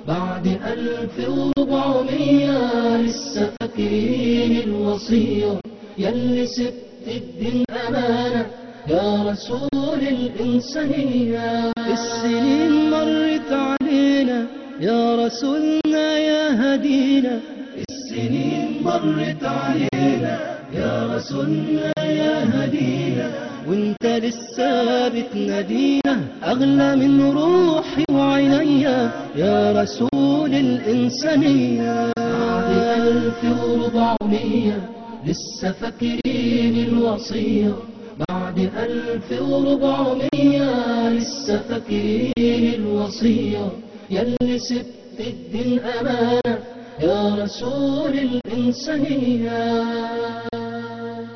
بعد ألف وربعمية لسه فاكرين الوصية يلي سبت الدين أمانة يا رسول الإنسانية السنين مرت علينا يا رسولنا يا هدينا السنين مرت علينا يا رسولنا يا هدينا وانت لسه بتنادينا اغلى من روحي وعينيا يا رسول الانسانيه بعد الف وربعمية لسه فاكرين الوصيه بعد ألف وربعمية لسه فاكرين الوصية يلي سبت الدين أمانة يا رسول الإنسانية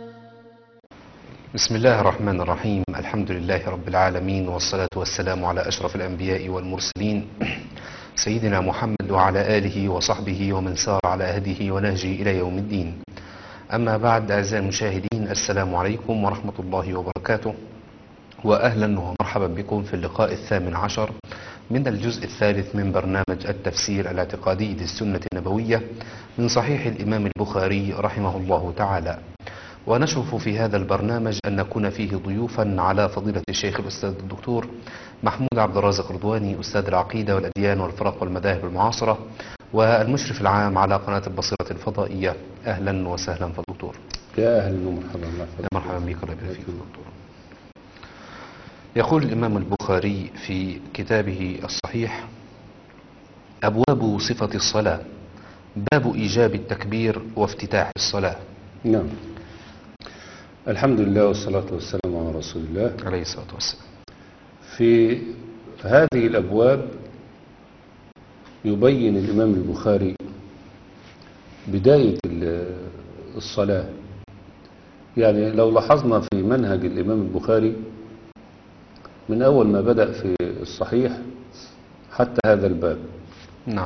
بسم الله الرحمن الرحيم الحمد لله رب العالمين والصلاة والسلام على أشرف الأنبياء والمرسلين سيدنا محمد وعلى آله وصحبه ومن سار على هديه ونهجه إلى يوم الدين أما بعد أعزائي المشاهدين السلام عليكم ورحمة الله وبركاته وأهلا ومرحبا بكم في اللقاء الثامن عشر من الجزء الثالث من برنامج التفسير الاعتقادي للسنة النبوية من صحيح الإمام البخاري رحمه الله تعالى ونشرف في هذا البرنامج أن نكون فيه ضيوفا على فضيلة الشيخ الأستاذ الدكتور محمود عبد الرازق رضواني أستاذ العقيدة والأديان والفرق والمذاهب المعاصرة والمشرف العام على قناة البصيرة الفضائية أهلا وسهلا فالدكتور يا اهلا ومرحبا يا مرحبا بك الله يبارك فيك دكتور يقول الإمام البخاري في كتابه الصحيح أبواب صفة الصلاة باب إيجاب التكبير وافتتاح الصلاة نعم الحمد لله والصلاة والسلام على رسول الله عليه الصلاة والسلام في هذه الأبواب يبين الإمام البخاري بداية ال- الصلاة يعني لو لاحظنا في منهج الإمام البخاري من أول ما بدأ في الصحيح حتى هذا الباب نعم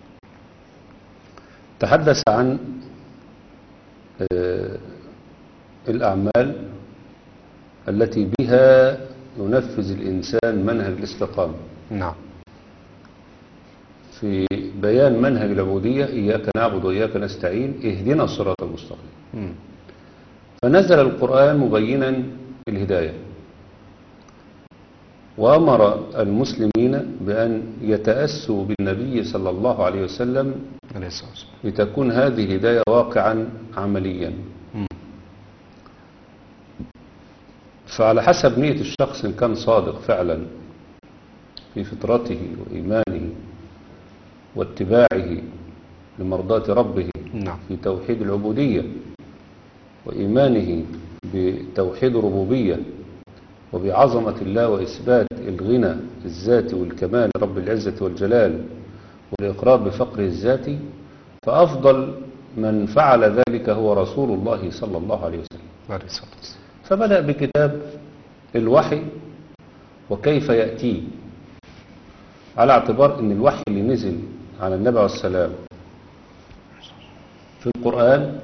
تحدث عن آه، الأعمال التي بها ينفذ الإنسان منهج الاستقامة نعم في بيان منهج العبودية إياك نعبد وإياك نستعين اهدنا الصراط المستقيم مم. فنزل القرآن مبينا الهداية وأمر المسلمين بأن يتأسوا بالنبي صلى الله عليه وسلم عليه الصلاة والسلام لتكون هذه الهداية واقعا عمليا مم. فعلى حسب نية الشخص إن كان صادق فعلا في فطرته وإيمانه واتباعه لمرضاة ربه نعم في توحيد العبودية وإيمانه بتوحيد الربوبية وبعظمة الله وإثبات الغنى الذاتي والكمال رب العزة والجلال والإقرار بفقره الذاتي فأفضل من فعل ذلك هو رسول الله صلى الله عليه وسلم عليه الصلاة والسلام فبدأ بكتاب الوحي وكيف يأتيه على اعتبار ان الوحي اللي نزل على النبي عليه السلام في القرآن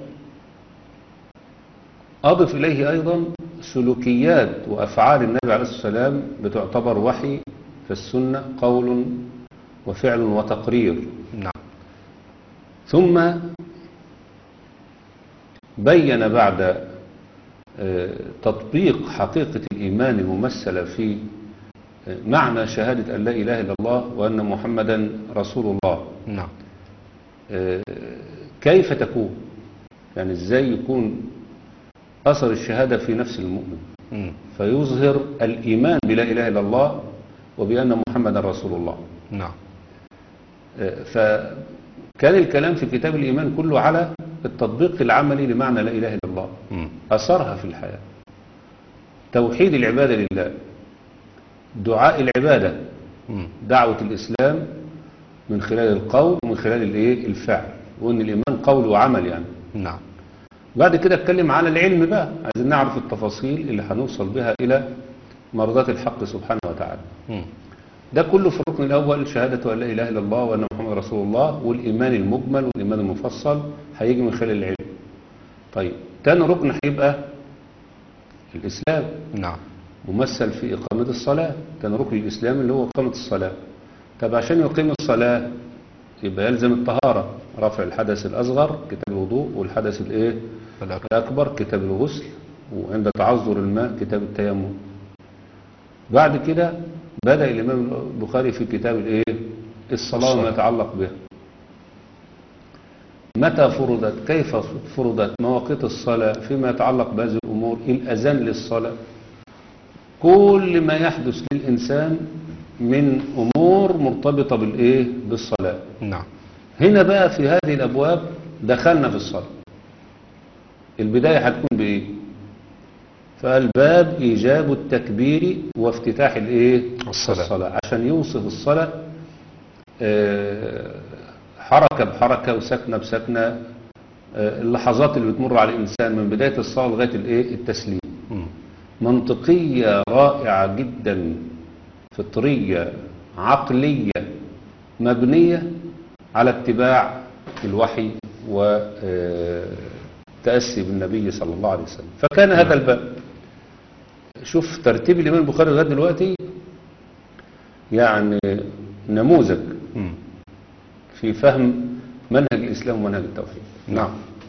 أضف إليه أيضا سلوكيات وأفعال النبي عليه الصلاة والسلام بتعتبر وحي في السنة قول وفعل وتقرير نعم ثم بين بعد آه، تطبيق حقيقة الإيمان الممثلة في آه، معنى شهادة أن لا إله إلا الله وأن محمدا رسول الله نعم آه، كيف تكون يعني إزاي يكون أثر الشهادة في نفس المؤمن مم. فيظهر الإيمان بلا إله إلا الله وبأن محمدا رسول الله نعم آه، فكان الكلام في كتاب الإيمان كله على التطبيق العملي لمعنى لا إله إلا الله مم. أثرها في الحياة توحيد العبادة لله دعاء العبادة مم. دعوة الإسلام من خلال القول ومن خلال الإيه الفعل وإن الإيمان قول وعمل يعني نعم بعد كده اتكلم على العلم بقى عايزين نعرف التفاصيل اللي هنوصل بها إلى مرضات الحق سبحانه وتعالى مم. ده كله في الركن الأول شهادة أن لا إله إلا الله وأن محمد رسول الله والإيمان المجمل والإيمان المفصل هيجي من خلال العلم طيب تاني ركن هيبقى الإسلام نعم ممثل في إقامة الصلاة كان ركن الإسلام اللي هو إقامة الصلاة طب عشان يقيم الصلاة يبقى يلزم الطهارة رفع الحدث الأصغر كتاب الوضوء والحدث الإيه الأكبر. الأكبر كتاب الغسل وعند تعذر الماء كتاب التيمم بعد كده بدأ الإمام البخاري في كتاب الإيه الصلاة وما الصلاة. يتعلق بها متى فرضت كيف فرضت مواقيت الصلاة فيما يتعلق بهذه الأمور الأذان للصلاة كل ما يحدث للإنسان من أمور مرتبطة بالإيه بالصلاة نعم هنا بقى في هذه الأبواب دخلنا في الصلاة البداية هتكون بإيه فالباب إيجاب التكبير وافتتاح الإيه الصلاة. الصلاة عشان يوصف الصلاة آه، حركة بحركة وسكنة بسكنة آه، اللحظات اللي بتمر على الإنسان من بداية الصلاة لغاية الإيه التسليم مم. منطقية رائعة جدا فطرية عقلية مبنية على اتباع الوحي وتأسي بالنبي صلى الله عليه وسلم فكان هذا الباب شوف ترتيب الإمام البخاري لغاية دلوقتي يعني نموذج مم. في فهم منهج الإسلام ومنهج التوحيد نعم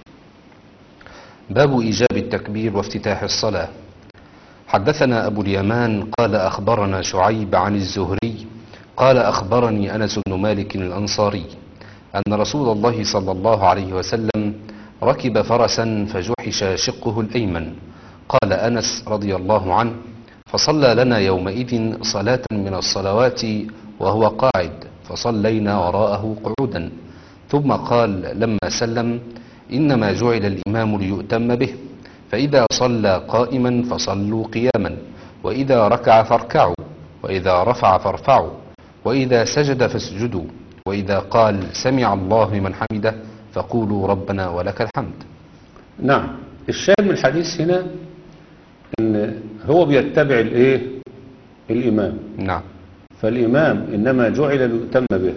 باب إيجاب التكبير وافتتاح الصلاة حدثنا أبو اليمان قال أخبرنا شعيب عن الزهري قال أخبرني أنس بن مالك الأنصاري أن رسول الله صلى الله عليه وسلم ركب فرسا فجحش شقه الأيمن قال أنس رضي الله عنه فصلى لنا يومئذ صلاة من الصلوات وهو قاعد فصلينا وراءه قعودا ثم قال لما سلم إنما جعل الإمام ليؤتم به فإذا صلى قائما فصلوا قياما وإذا ركع فاركعوا وإذا رفع فارفعوا وإذا سجد فاسجدوا وإذا قال سمع الله لمن حمده فقولوا ربنا ولك الحمد نعم الشاهد من الحديث هنا ان هو بيتبع الايه الامام نعم فالامام انما جعل ليؤتم به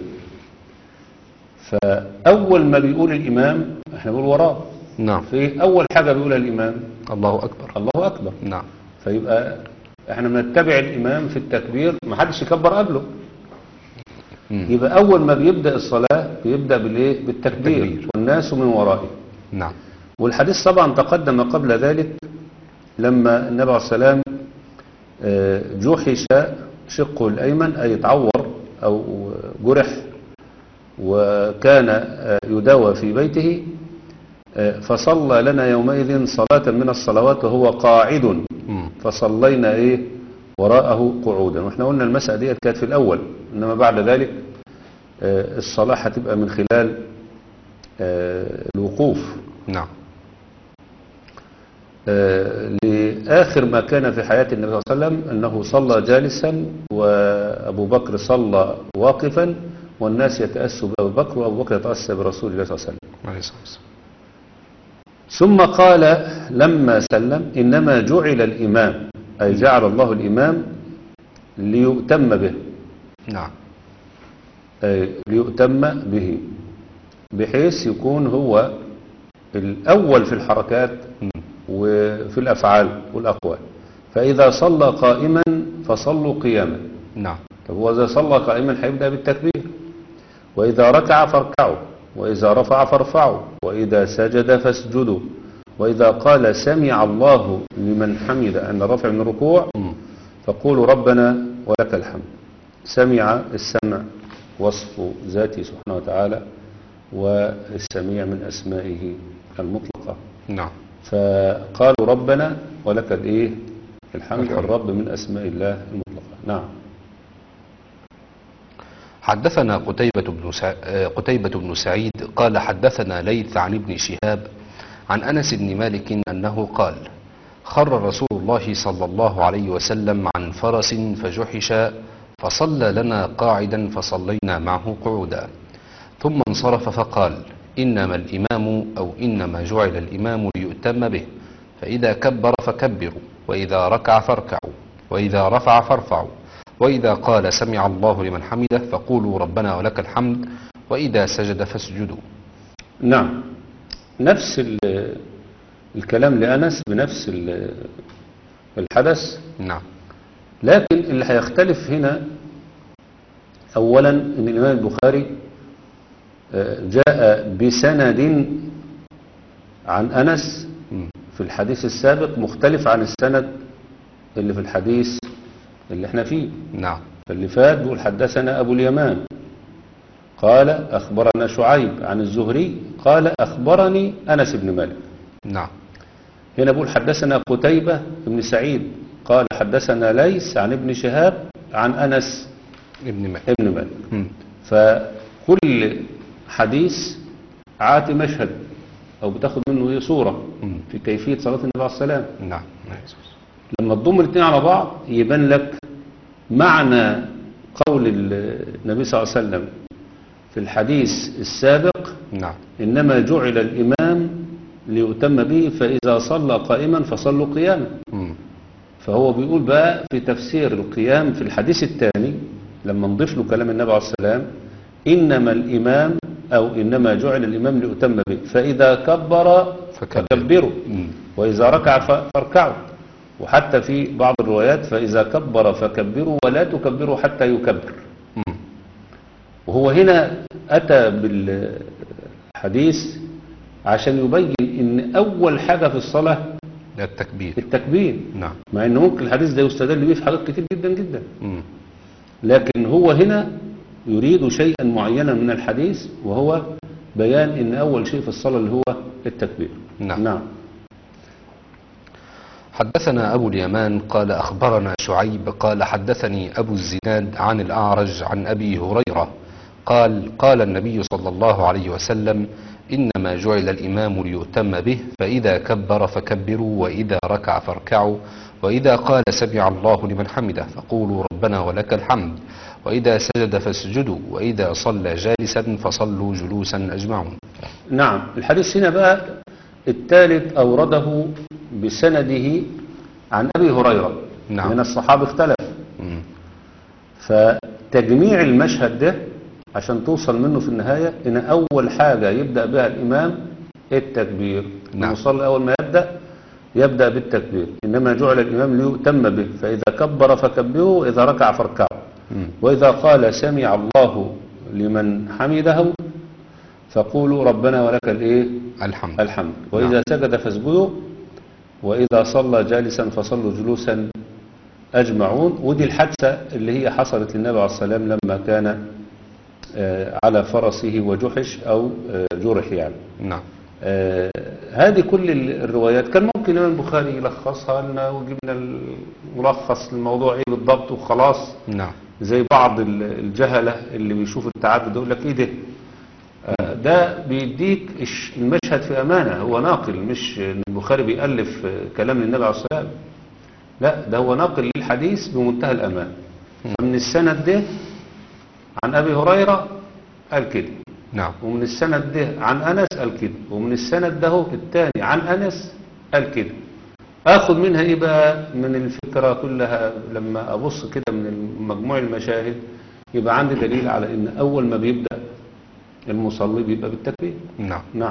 فاول ما بيقول الامام احنا بنقول وراه نعم في اول حاجه بيقولها الامام الله أكبر الله اكبر نعم فيبقى احنا بنتبع الامام في التكبير ما حدش يكبر قبله مم. يبقى اول ما بيبدا الصلاه بيبدا بالايه بالتكبير بالتكبير. والناس من ورائه نعم والحديث طبعا تقدم قبل ذلك لما النبي عليه السلام آه، جحش شقه الأيمن أي تعور أو جرح وكان آه، يداوى في بيته آه، فصلى لنا يومئذ صلاة من الصلوات وهو قاعد مم. فصلينا إيه وراءه قعودا واحنا قلنا المسألة دي كانت في الأول إنما بعد ذلك آه، الصلاة هتبقى من خلال آه، الوقوف نعم آه، لآخر ما كان في حياة النبي صلى الله عليه وسلم أنه صلى جالسا وأبو بكر صلى واقفا والناس يتأسوا بأبو بكر وأبو بكر يتأسى برسول الله صلى الله عليه وسلم عليه الصلاة والسلام ثم قال لما سلم إنما جعل الإمام أي جعل الله الإمام ليؤتم به نعم أي ليؤتم به بحيث يكون هو الأول في الحركات مم. وفي الأفعال والأقوال فإذا صلى قائما فصلوا قياما نعم طب هو إذا صلى قائما هيبدأ بالتكبير وإذا ركع فاركعوا وإذا رفع فارفعوا وإذا سجد فاسجدوا وإذا قال سمع الله لمن حمد أن رفع من الركوع مم. فقولوا ربنا ولك الحمد سمع السمع وصف ذاته سبحانه وتعالى والسميع من أسمائه المطلقة نعم فقالوا ربنا ولك الايه الحمد الحمد. الرب من اسماء الله المطلقه نعم حدثنا قتيبة بن, سع... آه، قتيبة بن سعيد قال حدثنا ليث عن ابن شهاب عن أنس بن مالك أنه قال خر رسول الله صلى الله عليه وسلم عن فرس فجحش فصلى لنا قاعدا فصلينا معه قعودا ثم انصرف فقال إنما الإمام أو إنما جعل الإمام ليؤتم به فإذا كبر فكبروا وإذا ركع فاركعوا وإذا رفع فارفعوا وإذا قال سمع الله لمن حمده فقولوا ربنا ولك الحمد وإذا سجد فاسجدوا نعم نفس ال- الكلام لأنس بنفس ال- الحدث نعم لكن اللي هيختلف هنا أولا أن الإمام البخاري آه، جاء بسند عن أنس مم. في الحديث السابق مختلف عن السند اللي في الحديث اللي احنا فيه نعم فاللي فات بيقول حدثنا أبو اليمان قال أخبرنا شعيب عن الزهري قال أخبرني أنس بن مالك نعم هنا بيقول حدثنا قتيبة بن سعيد قال حدثنا ليس عن ابن شهاب عن أنس ابن مالك ابن مالك مم. فكل حديث عاتي مشهد أو بتاخد منه هي صورة مم. في كيفية صلاة النبي عليه السلام نعم لما تضم الاثنين على بعض يبان لك معنى قول النبي صلى الله عليه وسلم في الحديث السابق نعم إنما جعل الإمام ليؤتم به فإذا صلى قائما فصلوا قياما مم. فهو بيقول بقى في تفسير القيام في الحديث الثاني لما نضيف له كلام النبي عليه السلام إنما الإمام أو إنما جعل الإمام ليؤتم به فإذا كبر فكبر. فكبروا مم. وإذا ركع ف- فاركعوا وحتى في بعض الروايات فإذا كبر فكبروا ولا تكبروا حتى يكبر مم. وهو هنا أتى بالحديث عشان يبين إن أول حاجة في الصلاة التكبير التكبير نعم مع إن ممكن الحديث ده يستدل به في حاجات كتير جدا جدا مم. لكن هو هنا يريد شيئا معينا من الحديث وهو بيان إن أول شيء في الصلاة اللي هو التكبير نعم. نعم حدثنا أبو اليمان قال أخبرنا شعيب قال حدثني أبو الزناد عن الأعرج عن أبي هريرة قال قال النبي صلى الله عليه وسلم إنما جعل الإمام ليؤتم به فإذا كبر فكبروا وإذا ركع فاركعوا وإذا قال سمع الله لمن حمده فقولوا ربنا ولك الحمد وإذا سجد فاسجدوا وإذا صلى جالسا فصلوا جلوسا أجمعون نعم الحديث هنا بقى الثالث أورده بسنده عن أبي هريرة نعم. من الصحابة اختلف مم. فتجميع المشهد ده عشان توصل منه في النهاية إن أول حاجة يبدأ بها الإمام التكبير نعم. المصلي أول ما يبدأ يبدأ بالتكبير إنما جعل الإمام ليؤتم به فإذا كبر فكبروا وإذا ركع فاركعوا مم. وإذا قال سمع الله لمن حمده فقولوا ربنا ولك الإيه الحمد الحمد وإذا سجد فاسجدوا وإذا صلى جالسا فصلوا جلوسا أجمعون ودي الحادثة اللي هي حصلت للنبي عليه الصلاة والسلام لما كان آه، على فرسه وجحش أو آه، جرح يعني نعم آه، هذه كل ال- الروايات كان ممكن الإمام البخاري يلخصها لنا ويجيب لنا الملخص للموضوع إيه بالضبط وخلاص نعم زي بعض ال- الجهلة اللي بيشوف التعدد يقول لك ايه ده آه، ده بيديك الش- المشهد في أمانة هو ناقل مش إن البخاري بيألف آه، كلام للنبي عليه الصلاة والسلام لا ده هو ناقل للحديث بمنتهى الأمان من السند ده عن أبي هريرة قال كده نعم ومن السند ده عن أنس قال كده ومن السند ده الثاني عن أنس قال كده اخد منها ايه بقى من الفكرة كلها لما ابص كده من مجموع المشاهد يبقى عندي دليل على ان اول ما بيبدأ المصلي بيبقى بالتكبير نعم نعم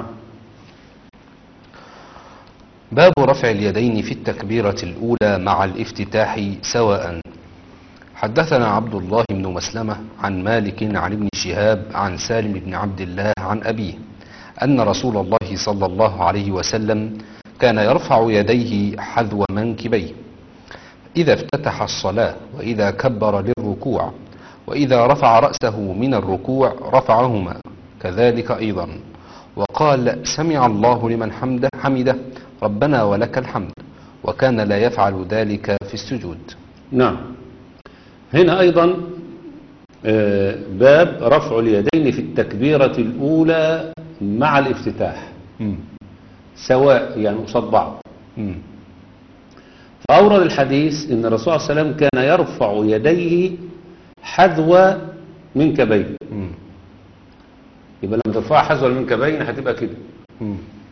باب رفع اليدين في التكبيرة الأولى مع الافتتاح سواء حدثنا عبد الله بن مسلمة عن مالك عن ابن شهاب عن سالم بن عبد الله عن أبيه أن رسول الله صلى الله عليه وسلم كان يرفع يديه حذو منكبيه إذا افتتح الصلاة وإذا كبر للركوع وإذا رفع رأسه من الركوع رفعهما كذلك أيضا وقال سمع الله لمن حمده, حمده ربنا ولك الحمد وكان لا يفعل ذلك في السجود نعم هنا ايضا آه، باب رفع اليدين في التكبيرة الاولى مع الافتتاح مم. سواء يعني قصاد بعض مم. فأورد الحديث أن الرسول صلى الله عليه وسلم كان يرفع يديه حذو منكبين مم. يبقى لما ترفعها حذو المنكبين هتبقى كده مم.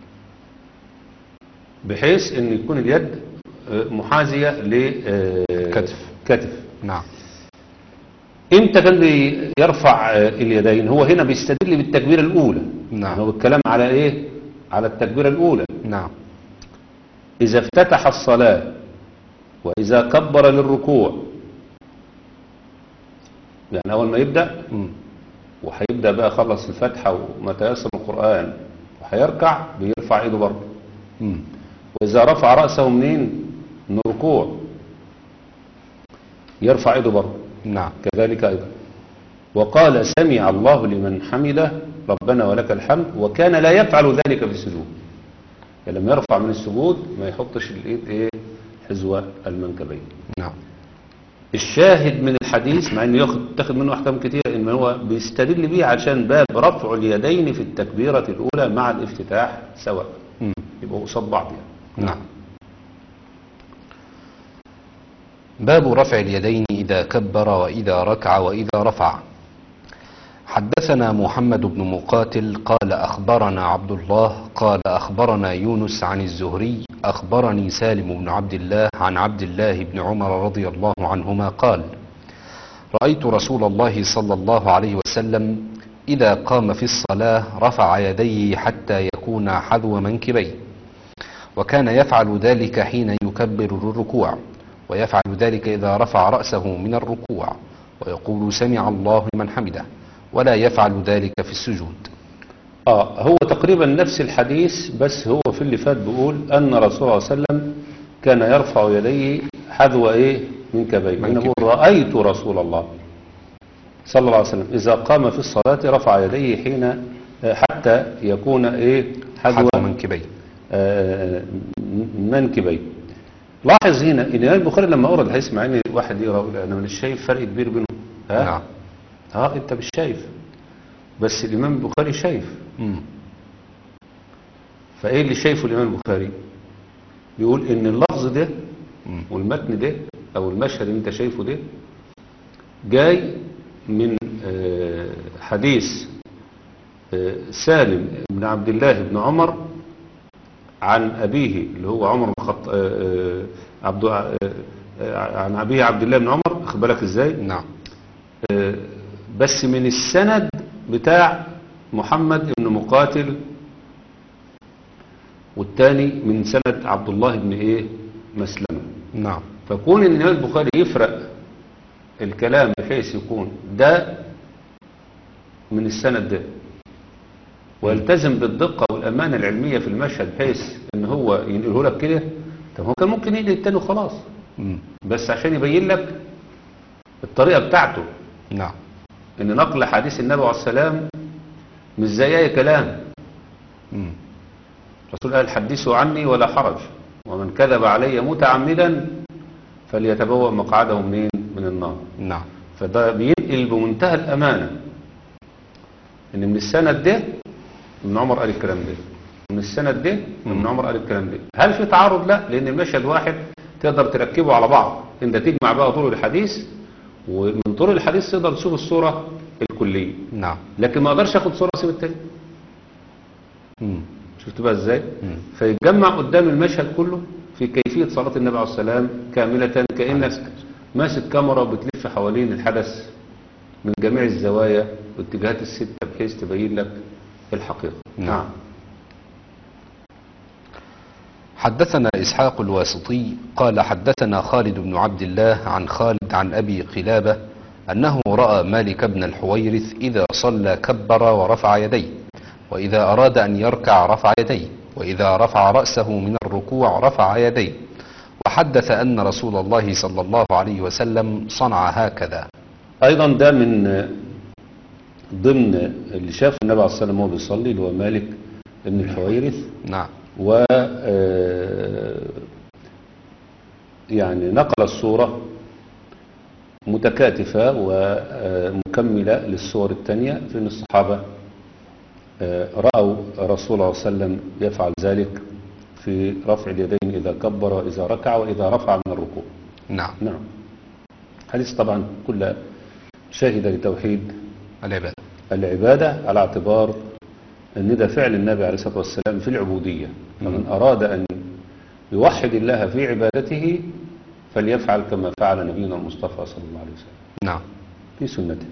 بحيث أن يكون اليد آه، محاذية كتف. كتف نعم امتى كان بيرفع آه، اليدين هو هنا بيستدل بالتكبيرة الأولى نعم. يعني هو الكلام على إيه على التكبيرة الأولى نعم إذا افتتح الصلاة وإذا كبر للركوع يعني أول ما يبدأ مم. وهيبدأ بقى خلص الفاتحة وما تيسر من القرآن وهيركع بيرفع ايده برضه مم. وإذا رفع رأسه منين من الركوع يرفع ايده برضه نعم كذلك أيضا وقال سمع الله لمن حمده ربنا ولك الحمد وكان لا يفعل ذلك في السجود يعني لما يرفع من السجود ما يحطش الايد ايه حذو المنكبين نعم الشاهد من الحديث مع انه ياخد تاخد منه احكام كتير ان هو بيستدل بيه عشان باب رفع اليدين في التكبيره الاولى مع الافتتاح سواء مم. يبقوا قصاد بعض يعني نعم باب رفع اليدين إذا كبر وإذا ركع وإذا رفع حدثنا محمد بن مقاتل قال أخبرنا عبد الله قال أخبرنا يونس عن الزهري أخبرني سالم بن عبد الله عن عبد الله بن عمر رضي الله عنهما قال رأيت رسول الله صلى الله عليه وسلم إذا قام في الصلاة رفع يديه حتى يكون حذو منكبيه وكان يفعل ذلك حين يكبر الركوع ويفعل ذلك إذا رفع رأسه من الركوع ويقول سمع الله لمن حمده ولا يفعل ذلك في السجود اه هو تقريبا نفس الحديث بس هو في اللي فات بيقول ان رسول الله صلى الله عليه وسلم كان يرفع يديه حذو ايه من كبيه من انا بقول كبيه. رايت رسول الله صلى الله عليه وسلم اذا قام في الصلاه رفع يديه حين آه، حتى يكون ايه حذو حذو منكبيه آه، منكبيه لاحظ هنا ان الامام البخاري لما اورد الحديث مع ان واحد يقرا يقول انا مش شايف فرق كبير بينهم ها نعم اه انت مش شايف بس الامام البخاري شايف مم. فايه اللي شايفه الامام البخاري بيقول ان اللفظ ده مم. والمتن ده او المشهد اللي انت شايفه ده جاي من آه، حديث آه، سالم بن عبد الله بن عمر عن أبيه اللي هو عمر بن الخط- آه، آه، عبد آه، آه، عن أبيه عبد الله بن عمر أخد بالك إزاي نعم آه، بس من السند بتاع محمد بن مقاتل والتاني من سند عبد الله بن ايه مسلمة نعم فكون ان الامام البخاري يفرق الكلام بحيث يكون ده من السند ده ويلتزم بالدقة والأمانة العلمية في المشهد بحيث ان هو ينقله لك كده طب هو كان ممكن ينقل التاني وخلاص مم. بس عشان يبين لك الطريقة بتاعته نعم ان نقل حديث النبي عليه السلام مش زي اي كلام مم. الرسول قال حدثوا عني ولا حرج ومن كذب علي متعمدا فليتبوأ مقعده منين من النار نعم فده بينقل بمنتهى الأمانة ان من السند ده ابن عمر قال الكلام ده من السند ده ابن عمر قال الكلام ده هل في تعارض لا لان المشهد واحد تقدر تركبه على بعض انت تجمع بقى طول الحديث ومن طول الحديث تقدر تشوف الصورة الكلية نعم لكن ما اقدرش اخد صورة اسيب التاني مم. شفت بقى ازاي مم. فيتجمع قدام المشهد كله في كيفية صلاة النبي عليه السلام كاملة كأنك ماسك كاميرا وبتلف حوالين الحدث من جميع الزوايا والاتجاهات الستة بحيث تبين لك الحقيقة نعم. حدثنا إسحاق الواسطي قال حدثنا خالد بن عبد الله عن خالد عن أبي قلابة أنه رأى مالك بن الحويرث إذا صلى كبر ورفع يديه وإذا أراد أن يركع رفع يديه وإذا رفع رأسه من الركوع رفع يديه وحدث أن رسول الله صلى الله عليه وسلم صنع هكذا أيضا ده من ضمن اللي شاف النبي عليه الصلاة والسلام وهو بيصلي اللي هو مالك بن الحويرث نعم و آه، يعني نقل الصورة متكاتفة ومكملة للصور الثانية في أن الصحابة آه، رأوا رسول الله صلى الله عليه وسلم يفعل ذلك في رفع اليدين إذا كبر وإذا ركع وإذا رفع من الركوع نعم نعم حديث طبعا كلها شاهدة لتوحيد العبادة العبادة على اعتبار أن ده فعل النبي عليه الصلاة والسلام في العبودية فمن أراد أن يوحد الله في عبادته فليفعل كما فعل نبينا المصطفى صلى الله عليه وسلم نعم في سنته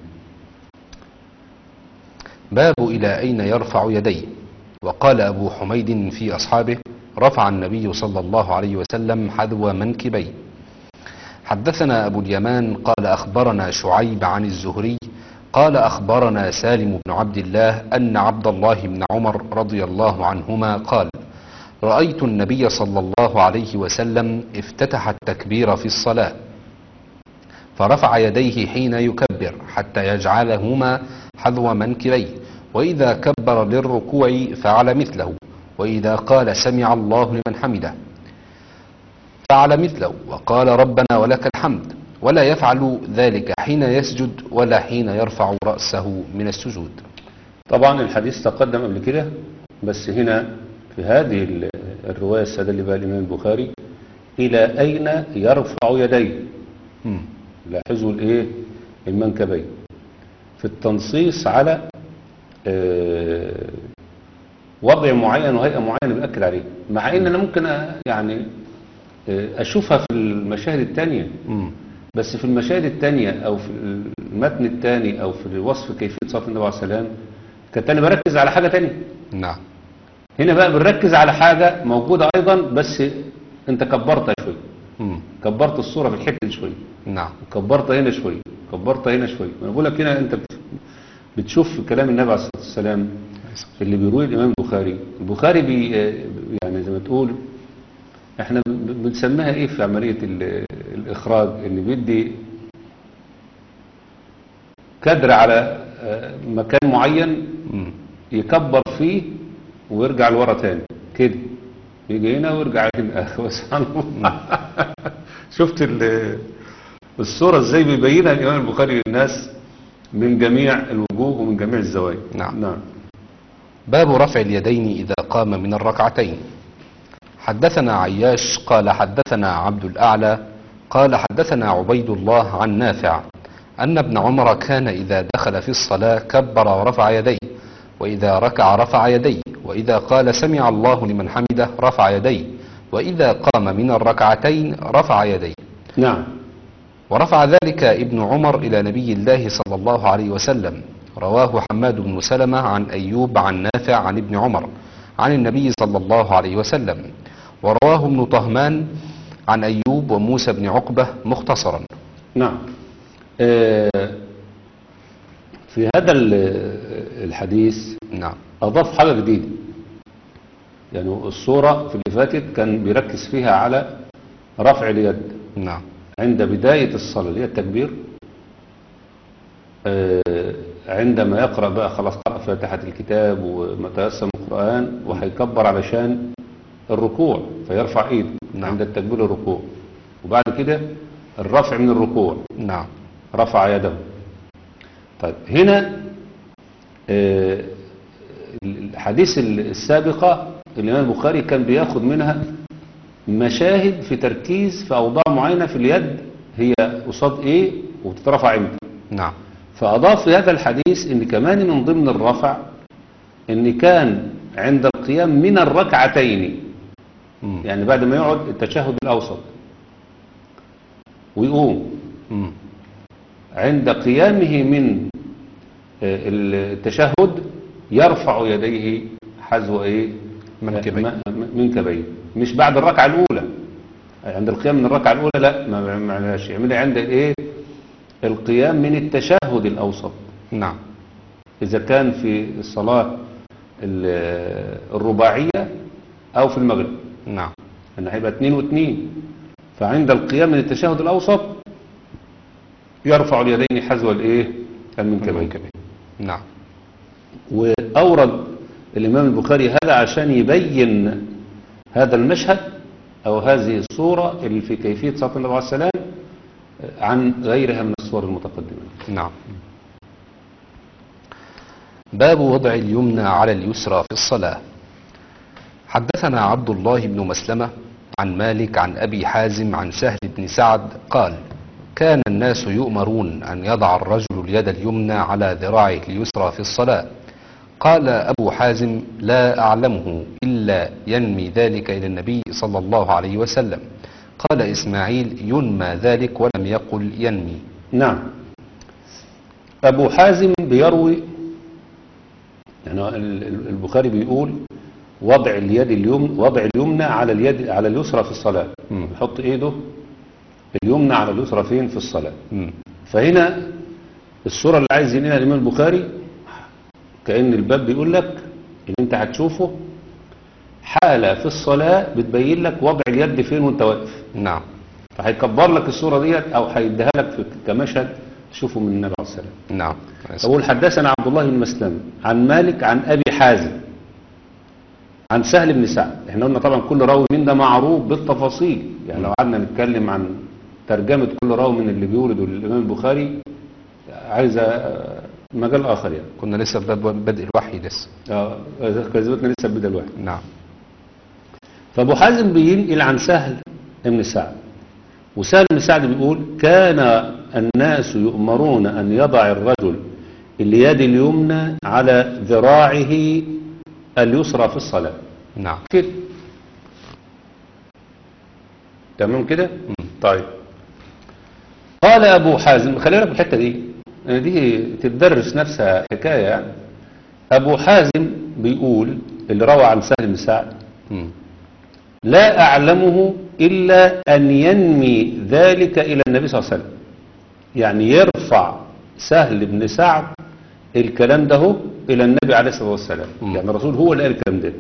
باب إلى أين يرفع يديه وقال أبو حميد في أصحابه رفع النبي صلى الله عليه وسلم حذو منكبيه حدثنا أبو اليمان قال أخبرنا شعيب عن الزهري قال أخبرنا سالم بن عبد الله أن عبد الله بن عمر رضي الله عنهما قال رأيت النبي صلى الله عليه وسلم افتتح التكبير في الصلاة فرفع يديه حين يكبر حتى يجعلهما حذو منكبيه وإذا كبر للركوع فعل مثله وإذا قال سمع الله لمن حمده فعل مثله وقال ربنا ولك الحمد ولا يفعل ذلك حين يسجد ولا حين يرفع رأسه من السجود طبعا الحديث تقدم قبل كده بس هنا في هذه ال- الرواية السادة اللي بقى الإمام البخاري إلى أين يرفع يديه مم. لاحظوا الايه المنكبين في التنصيص على آه، وضع معين وهيئة معينة بأكد عليه مع ان انا ممكن أ- يعني آه، اشوفها في المشاهد التانية مم. بس في المشاهد التانية او في المتن التاني او في وصف كيفية صلاة النبي عليه السلام كنت انا بركز على حاجة تانية نعم هنا بقى بنركز على حاجة موجودة ايضا بس انت كبرتها شوية مم. كبرت الصورة في الحتة دي شوية نعم كبرت هنا شوية كبرت هنا شوية انا بقول لك هنا انت بت- بتشوف في كلام النبي عليه الصلاة والسلام اللي بيروي الامام البخاري البخاري بي يعني زي ما تقول احنا ب- بنسميها ايه في عملية ال- الاخراج اللي بيدي كدر على آه، مكان معين مم. يكبر فيه ويرجع لورا تاني كده يجي هنا ويرجع هنا سبحان الله شفت ال- الصورة ازاي بيبينها الامام البخاري للناس من جميع الوجوه ومن جميع الزوايا نعم. نعم باب رفع اليدين إذا قام من الركعتين حدثنا عياش قال حدثنا عبد الأعلى قال حدثنا عبيد الله عن نافع أن ابن عمر كان إذا دخل في الصلاة كبر ورفع يديه وإذا ركع رفع يديه وإذا قال سمع الله لمن حمده رفع يديه وإذا قام من الركعتين رفع يديه نعم ورفع ذلك ابن عمر إلى نبي الله صلى الله عليه وسلم رواه حماد بن سلمة عن أيوب عن نافع عن ابن عمر عن النبي صلى الله عليه وسلم ورواه ابن طهمان عن أيوب وموسى بن عقبة مختصرا نعم آه، في هذا ال- الحديث نعم أضاف حاجة جديدة يعني الصورة في اللي فاتت كان بيركز فيها على رفع اليد نعم عند بداية الصلاة اللي هي التكبير آه، عندما يقرأ بقى خلاص قرأ فاتحة الكتاب ومتيسم القرآن وهيكبر علشان الركوع فيرفع ايده نعم. عند التكبير الركوع وبعد كده الرفع من الركوع نعم رفع يده طيب هنا آه، الحديث السابقة الإمام البخاري كان بياخد منها مشاهد في تركيز في أوضاع معينة في اليد هي قصاد إيه وبتترفع إمتى نعم فأضاف في هذا الحديث إن كمان من ضمن الرفع إن كان عند القيام من الركعتين مم. يعني بعد ما يقعد التشهد الأوسط ويقوم مم. عند قيامه من آه، التشهد يرفع يديه حذو ايه منكبيه. م- م- منكبيه مش بعد الركعه الاولى عند القيام من الركعه الاولى لا ما ما- ما عملهاش يعملها عند الايه القيام من التشهد الاوسط نعم اذا كان في الصلاه ال- الرباعيه او في المغرب نعم ان هيبقى اتنين واتنين فعند القيام من التشهد الاوسط يرفع اليدين حذو الايه المنكبين المنكبين. نعم وأورد الإمام البخاري هذا عشان يبين هذا المشهد أو هذه الصورة اللي في كيفية صلاة النبي عليه السلام عن غيرها من الصور المتقدمة نعم باب وضع اليمنى على اليسرى في الصلاة حدثنا عبد الله بن مسلمة عن مالك عن أبي حازم عن سهل بن سعد قال كان الناس يؤمرون أن يضع الرجل اليد اليمنى على ذراعه اليسرى في الصلاة قال أبو حازم لا أعلمه إلا ينمي ذلك إلى النبي صلى الله عليه وسلم قال إسماعيل ينمى ذلك ولم يقل ينمي نعم أبو حازم بيروي يعني ال- ال- البخاري بيقول وضع اليد اليمنى وضع اليمنى على اليد على اليسرى في الصلاة مم. يحط ايده اليمنى على اليسرى فين في الصلاة مم. فهنا الصورة اللي عايز ينقلها الإمام البخاري كأن الباب بيقول لك اللي انت هتشوفه حالة في الصلاة بتبين لك وضع اليد فين وانت واقف نعم فهيكبر لك الصورة ديت او هيديها لك في كمشهد تشوفه من النبي عليه الصلاة والسلام نعم أقول حدثنا عبد الله بن مسلم عن مالك عن أبي حازم عن سهل بن سعد احنا قلنا طبعا كل راوي من ده معروف بالتفاصيل يعني لو قعدنا نتكلم عن ترجمة كل راوي من اللي بيورده الإمام البخاري عايزة آه، مجال آخر يعني كنا لسه في باب بدء الوحي لسه اه كذبتنا لسه بدأ الواحد نعم فابو حازم بينقل عن سهل بن سعد وسهل بن سعد بيقول كان الناس يؤمرون أن يضع الرجل اليد اليمنى على ذراعه اليسرى في الصلاة نعم كده تمام كده طيب قال أبو حازم خلي بالك من الحتة دي لأن دي تدرس نفسها حكاية يعني أبو حازم بيقول اللي روى عن سهل بن سعد مم. لا أعلمه إلا أن ينمي ذلك إلى النبي صلى الله عليه وسلم يعني يرفع سهل بن سعد الكلام ده هو إلى النبي عليه الصلاة والسلام مم. يعني الرسول هو اللي قال الكلام ده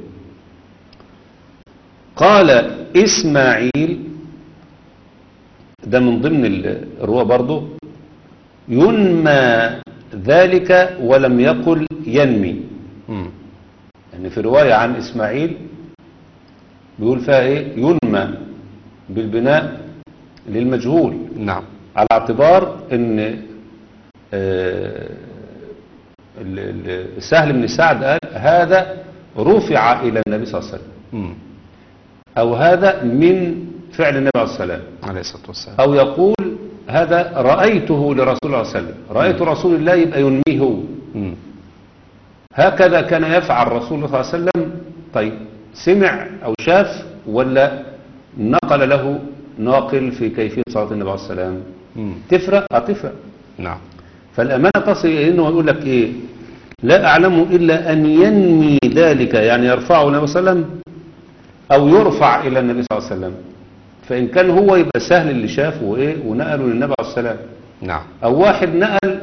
قال إسماعيل ده من ضمن ال- الرواة برضه ينمى ذلك ولم يقل ينمي مم. يعني في رواية عن إسماعيل بيقول فيها إيه ينمى بالبناء للمجهول نعم على اعتبار ان آه، ال- ال- سهل بن سعد قال هذا رفع الى النبي صلى الله عليه وسلم مم. او هذا من فعل النبي عليه الصلاه والسلام عليه الصلاة والسلام او يقول هذا رايته لرسول الله صلى الله عليه وسلم رايت رسول الله يبقى ينميه هو مم. هكذا كان يفعل رسول الله صلى الله عليه وسلم طيب سمع او شاف ولا نقل له ناقل في كيفيه صلاه النبي عليه الصلاه والسلام مم. تفرق اه تفرق نعم فالأمانة تصل إلى أنه يقول لك إيه لا أعلم إلا أن ينمي ذلك يعني يرفعه النبي صلى الله عليه وسلم أو يرفع إلى النبي صلى الله عليه وسلم فإن كان هو يبقى سهل اللي شافه وإيه ونقله للنبي عليه السلام نعم أو واحد نقل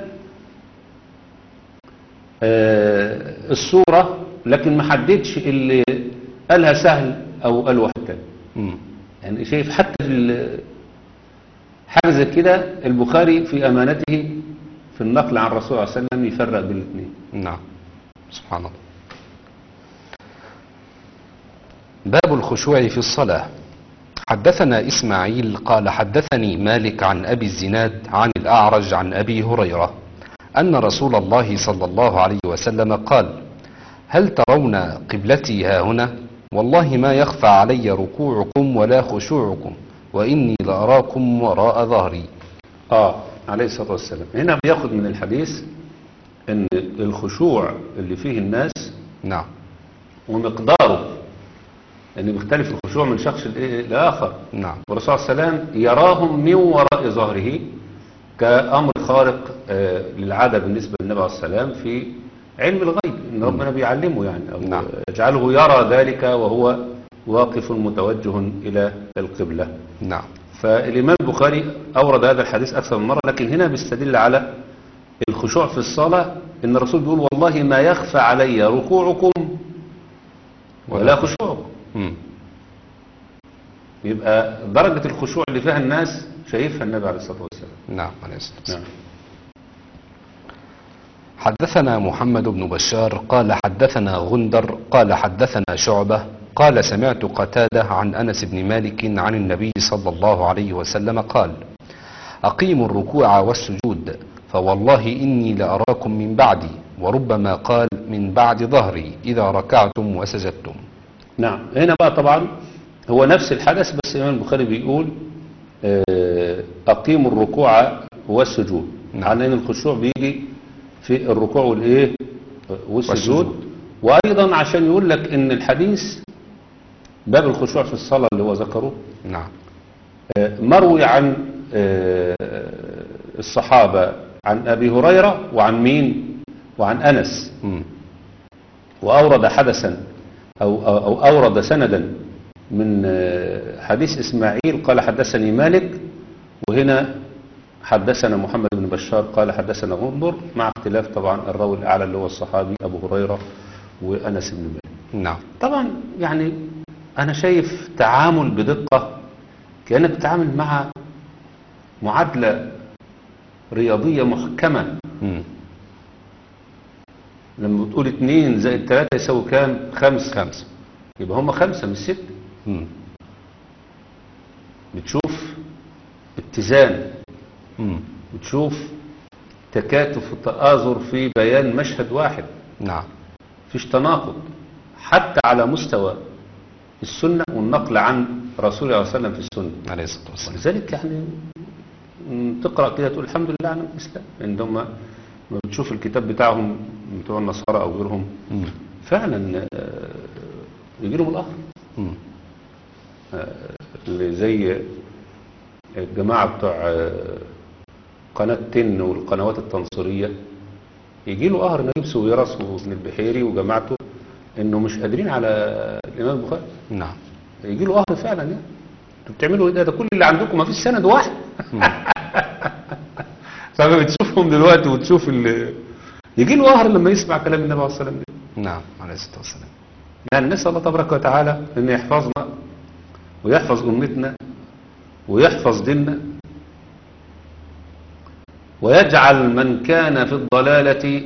آه الصورة لكن ما حددش اللي قالها سهل أو قال واحد تاني مم. يعني شايف حتى في ال- حاجة زي كده البخاري في أمانته في النقل عن الرسول صلى الله عليه وسلم يفرق بين الاثنين نعم سبحان الله باب الخشوع في الصلاة حدثنا إسماعيل قال حدثني مالك عن أبي الزناد عن الأعرج عن أبي هريرة أن رسول الله صلى الله عليه وسلم قال هل ترون قبلتي ها هنا والله ما يخفى علي ركوعكم ولا خشوعكم وإني لأراكم وراء ظهري آه عليه الصلاة والسلام هنا بياخد من الحديث أن الخشوع اللي فيه الناس نعم ومقداره أن بيختلف الخشوع من شخص لإيه؟ لآخر نعم والرسول صلى الله عليه وسلم يراهم من وراء ظهره كأمر خارق آه، للعادة بالنسبة للنبي عليه السلام في علم الغيب إن ربنا بيعلمه يعني أو نعم. يجعله يرى ذلك وهو واقف متوجه إلى القبلة نعم فالإمام البخاري أورد هذا الحديث أكثر من مرة لكن هنا بيستدل على الخشوع في الصلاة إن الرسول بيقول والله ما يخفى علي ركوعكم ولا خشوعكم مم. يبقى درجة الخشوع اللي فيها الناس شايفها النبي عليه الصلاة والسلام نعم عليه الصلاة والسلام نعم حدثنا محمد بن بشار قال حدثنا غندر قال حدثنا شعبة قال سمعت قتادة عن أنس بن مالك عن النبي صلى الله عليه وسلم قال أقيموا الركوع والسجود فوالله إني لأراكم من بعدي وربما قال من بعد ظهري إذا ركعتم وسجدتم نعم هنا بقى طبعا هو نفس الحدث بس الإمام البخاري بيقول آه، أقيموا الركوع والسجود نعم. على أن الخشوع بيجي في الركوع والإيه والسجود والسجود. وأيضا عشان يقول لك أن الحديث باب الخشوع في الصلاة اللي هو ذكره نعم آه، مروي عن آه، الصحابة عن أبي هريرة وعن مين وعن أنس مم. وأورد حدثا أو, أو, أو أورد سندا من آه، حديث إسماعيل قال حدثني مالك وهنا حدثنا محمد بن بشار قال حدثنا غندر مع اختلاف طبعا الراوي الأعلى اللي هو الصحابي أبو هريرة وأنس بن مالك نعم طبعا يعني أنا شايف تعامل بدقة كأنك بتتعامل مع معادلة رياضية محكمة مم. لما بتقول اتنين زائد تلاتة يساوي كام؟ خمسة خمسة يبقى هم خمسة مش ستة مم. بتشوف اتزان مم. بتشوف تكاتف وتآزر في بيان مشهد واحد نعم فيش تناقض حتى على مستوى السنة والنقل عن رسول الله صلى الله عليه وسلم في السنة عليه الصلاة والسلام ولذلك يعني م، تقرأ كده تقول الحمد لله على الإسلام عندما ما بتشوف الكتاب بتاعهم بتوع النصارى أو غيرهم مم. فعلا آه، يجي لهم الآخر مم. اللي زي الجماعة بتوع آه، قناة تن والقنوات التنصيرية يجي له قهر نجيب سويرس وابن البحيري وجماعته انه مش قادرين على الامام البخاري نعم يجي له قهر فعلا يعني انتوا بتعملوا ايه ده ده كل اللي عندكم ما فيش سند واحد فما بتشوفهم دلوقتي وتشوف ال يجي له قهر لما يسمع كلام النبي عليه الصلاه والسلام ده. نعم عليه الصلاة والسلام يعني نسأل الله تبارك وتعالى أن يحفظنا ويحفظ أمتنا ويحفظ ديننا ويجعل من كان في الضلالة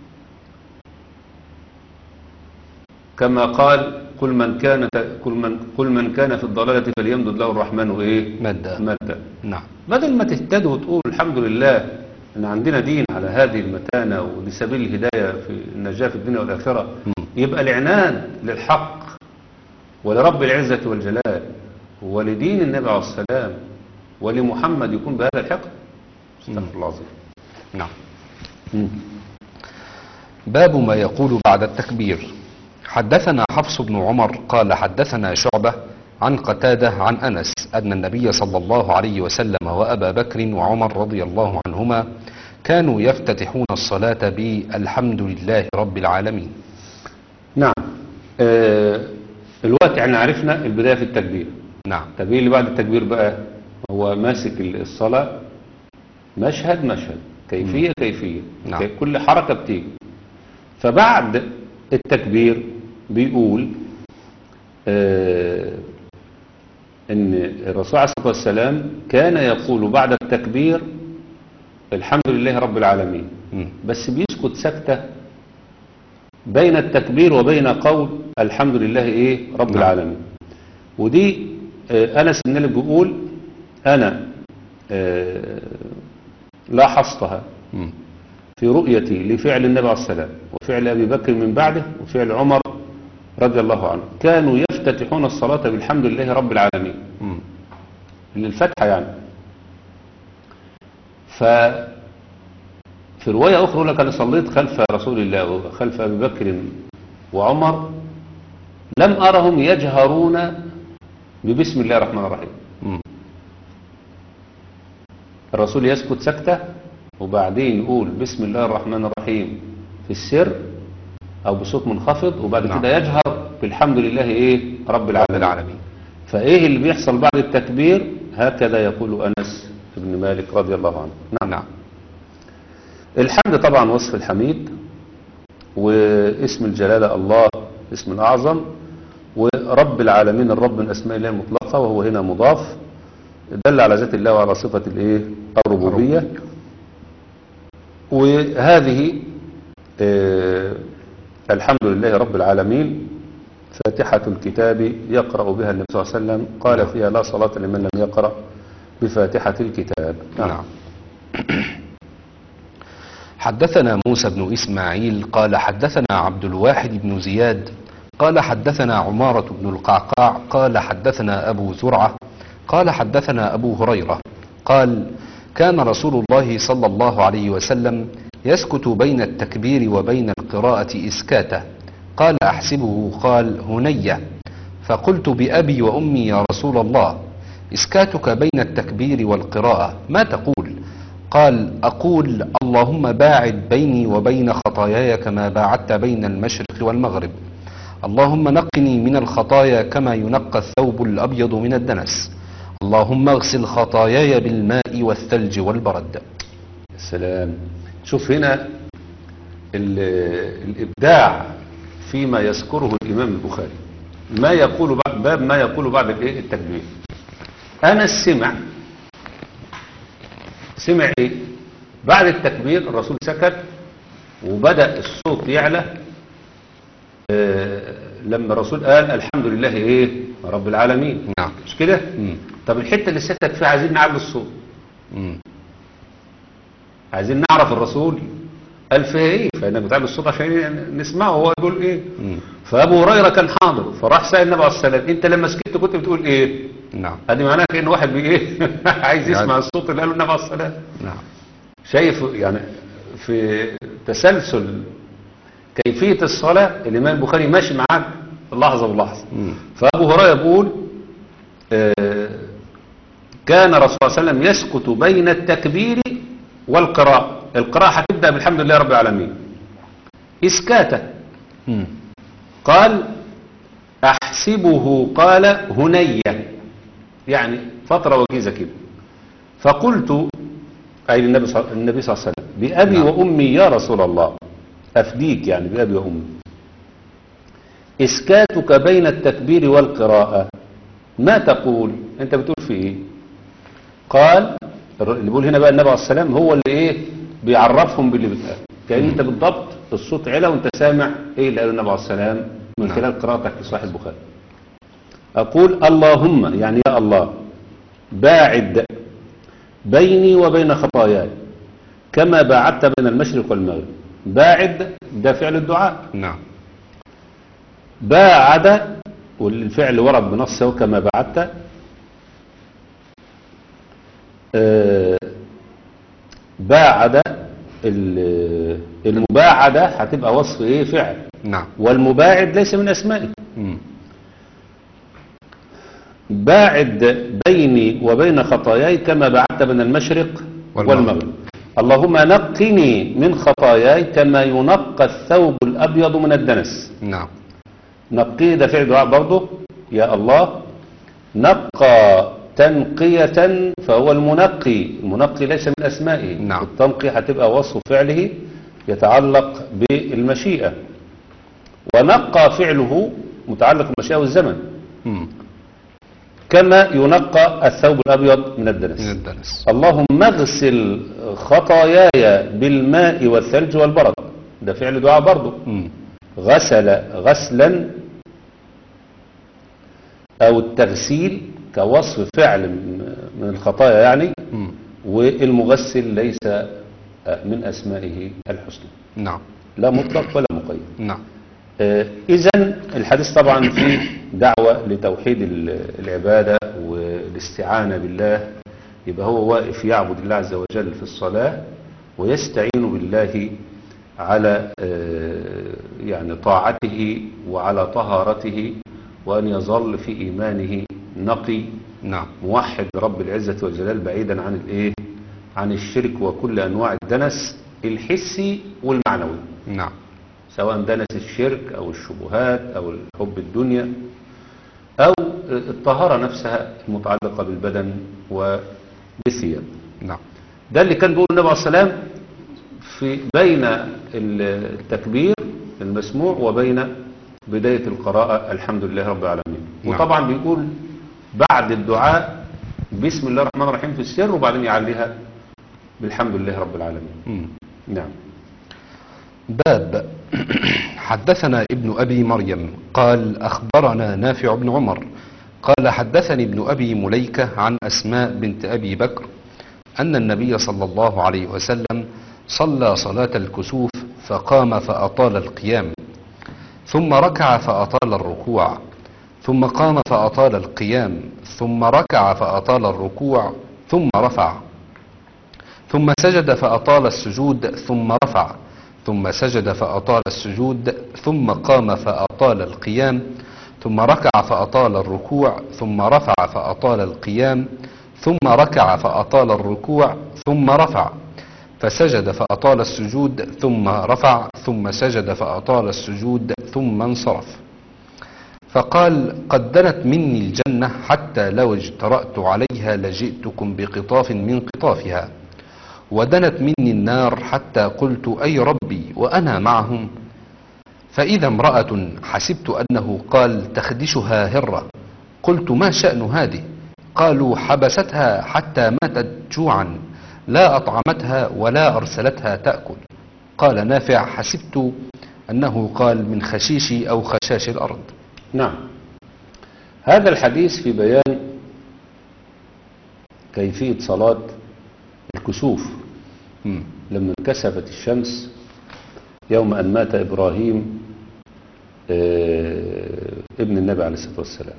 كما قال كل من كان كل من كل من كان في الضلالة فليمدد له الرحمن ايه مادة مدا نعم بدل ما تهتدوا وتقول الحمد لله ان عندنا دين على هذه المتانة ولسبيل الهداية في النجاة في الدنيا والآخرة مم. يبقى العنان للحق ولرب العزة والجلال ولدين النبي عليه السلام ولمحمد يكون بهذا الحق استغفر الله العظيم نعم مم. باب ما يقول بعد التكبير حدثنا حفص بن عمر قال حدثنا شعبة عن قتادة عن أنس أن النبي صلى الله عليه وسلم وأبا بكر وعمر رضي الله عنهما كانوا يفتتحون الصلاة بالحمد لله رب العالمين نعم آه الوقت احنا عرفنا البداية في التكبير نعم التكبير اللي بعد التكبير بقى هو ماسك الصلاة مشهد مشهد كيفية كيفية نعم. كي- كل حركة بتيجي فبعد التكبير بيقول آه ان الرسول عليه الصلاة والسلام كان يقول بعد التكبير الحمد لله رب العالمين مم. بس بيسكت سكتة بين التكبير وبين قول الحمد لله ايه رب نعم. العالمين ودي آه، انس بن مالك بيقول انا آه، لاحظتها مم. في رؤيتي لفعل النبي عليه السلام وفعل ابي بكر من بعده وفعل عمر رضي الله عنه كانوا يفتتحون الصلاة بالحمد لله رب العالمين مم. للفتحة يعني ف في رواية أخرى يقول لك أنا صليت خلف رسول الله وخلف أبي بكر وعمر لم أرهم يجهرون ببسم الله الرحمن الرحيم مم. الرسول يسكت سكتة وبعدين يقول بسم الله الرحمن الرحيم في السر أو بصوت منخفض وبعد نعم. كده يجهر بالحمد لله إيه رب رب العالمين العالمين فايه اللي بيحصل بعد التكبير هكذا يقول انس بن مالك رضي الله عنه نعم نعم الحمد طبعا وصف الحميد واسم الجلالة الله اسم الأعظم ورب العالمين الرب من أسماء الله المطلقة وهو هنا مضاف دل على ذات الله وعلى صفة الايه الربوبية وهذه آه، الحمد لله رب العالمين فاتحة الكتاب يقرأ بها النبي صلى الله عليه وسلم قال فيها لا صلاة لمن لم يقرأ بفاتحة الكتاب نعم حدثنا موسى بن إسماعيل قال حدثنا عبد الواحد بن زياد قال حدثنا عمارة بن القعقاع قال حدثنا أبو زرعة قال حدثنا أبو هريرة قال كان رسول الله صلى الله عليه وسلم يسكت بين التكبير وبين القراءة إسكاته قال أحسبه قال هنية فقلت بأبي وأمي يا رسول الله إسكاتك بين التكبير والقراءة ما تقول قال أقول اللهم باعد بيني وبين خطاياي كما باعدت بين المشرق والمغرب اللهم نقني من الخطايا كما ينقى الثوب الأبيض من الدنس اللهم اغسل خطاياي بالماء والثلج والبرد السلام شوف هنا ال- الإبداع فيما يذكره الإمام البخاري ما يقول بعد باب ما يقول بعد الإيه التكبير أنس سمع سمع إيه بعد التكبير الرسول سكت وبدأ الصوت يعلى آه، لما الرسول قال الحمد لله إيه رب العالمين نعم مش كده مم. طب الحتة اللي سكت فيها عايزين نعلي الصوت مم. عايزين نعرف الرسول قال فيها ايه فانك بتعمل الصوت عشان نسمعه هو يقول ايه مم. فابو هريره كان حاضر فراح سال النبي عليه الصلاه والسلام انت لما سكت كنت بتقول ايه نعم ادي معناها كان واحد بي ايه عايز يسمع يعني- الصوت اللي قاله النبي عليه الصلاه والسلام نعم شايف يعني في تسلسل كيفيه الصلاه الامام البخاري ماشي معاك لحظه بلحظه مم. فابو هريره يقول آه، كان الرسول صلى الله عليه وسلم يسكت بين التكبير والقراءة القراءة هتبدأ بالحمد لله رب العالمين إسكاتا مم. قال أحسبه قال هنية يعني فترة وجيزة كده فقلت أي النبي صلى النبي صلى الله عليه وسلم بأبي نعم. وأمي يا رسول الله أفديك يعني بأبي وأمي إسكاتك بين التكبير والقراءة ما تقول أنت بتقول في إيه قال اللي بيقول هنا بقى النبي عليه السلام هو اللي إيه بيعرفهم باللي بتقال كأن أنت بالضبط الصوت علا وأنت سامع إيه اللي قاله النبي عليه السلام من نعم. خلال قراءتك في صحيح البخاري أقول اللهم يعني يا الله باعد بيني وبين خطاياي كما باعدت بين المشرق والمغرب باعد ده فعل الدعاء نعم باعد والفعل ورد بنصه كما بعدت آه، باعد ال- المباعدة هتبقى وصف ايه فعل نعم والمباعد ليس من اسمائه مم. باعد بيني وبين خطاياي كما بعدت بين المشرق والمغرب. والمغرب اللهم نقني من خطاياي كما ينقى الثوب الأبيض من الدنس نعم نقي ده فعل دعاء برضه يا الله نقى تنقية فهو المنقي المنقي ليس من أسمائه نعم. التنقي هتبقى وصف فعله يتعلق بالمشيئة ونقى فعله متعلق بالمشيئة والزمن مم. كما ينقى الثوب الأبيض من الدنس من الدنس اللهم اغسل خطاياي بالماء والثلج والبرد ده فعل دعاء برضه مم. غسل غسلا او التغسيل كوصف فعل من من الخطايا يعني مم. والمغسل ليس من اسمائه الحسنى نعم لا مطلق ولا مقيد نعم اذا الحديث طبعا فيه دعوة لتوحيد ال- العبادة والاستعانة بالله يبقى هو واقف يعبد الله عز وجل في الصلاة ويستعين بالله على آه، يعني طاعته وعلى طهارته وأن يظل في إيمانه نقي نعم موحد رب العزة والجلال بعيدا عن الإيه عن الشرك وكل أنواع الدنس الحسي والمعنوي نعم سواء دنس الشرك أو الشبهات أو حب الدنيا أو الطهارة نفسها المتعلقة بالبدن وبالثياب نعم ده اللي كان بيقول النبي عليه السلام في بين التكبير المسموع وبين بداية القراءة الحمد لله رب العالمين نعم. وطبعا بيقول بعد الدعاء بسم الله الرحمن الرحيم في السر وبعدين يعليها بالحمد لله رب العالمين مم. نعم باب حدثنا ابن أبي مريم قال أخبرنا نافع بن عمر قال حدثني ابن أبي مليكة عن أسماء بنت أبي بكر أن النبي صلى الله عليه وسلم صلى صلاة الكسوف فقام فأطال القيام ثم ركع فأطال الركوع ثم قام فأطال القيام ثم ركع فأطال الركوع ثم رفع ثم سجد فأطال السجود ثم رفع ثم سجد فأطال السجود ثم قام فأطال القيام ثم ركع فأطال الركوع ثم رفع فأطال القيام ثم ركع فأطال الركوع ثم رفع فسجد فأطال السجود ثم رفع ثم سجد فأطال السجود ثم انصرف فقال قد دنت مني الجنة حتى لو اجترأت عليها لجئتكم بقطاف من قطافها ودنت مني النار حتى قلت أي ربي وأنا معهم فإذا امرأة حسبت أنه قال تخدشها هرة قلت ما شأن هذه قالوا حبستها حتى ماتت جوعا لا أطعمتها ولا أرسلتها تأكل قال نافع حسبت أنه قال من خشيش أو خشاش الأرض نعم هذا الحديث في بيان كيفية صلاة الكسوف مم. لما انكسفت الشمس يوم أن مات إبراهيم آه، ابن النبي عليه الصلاة والسلام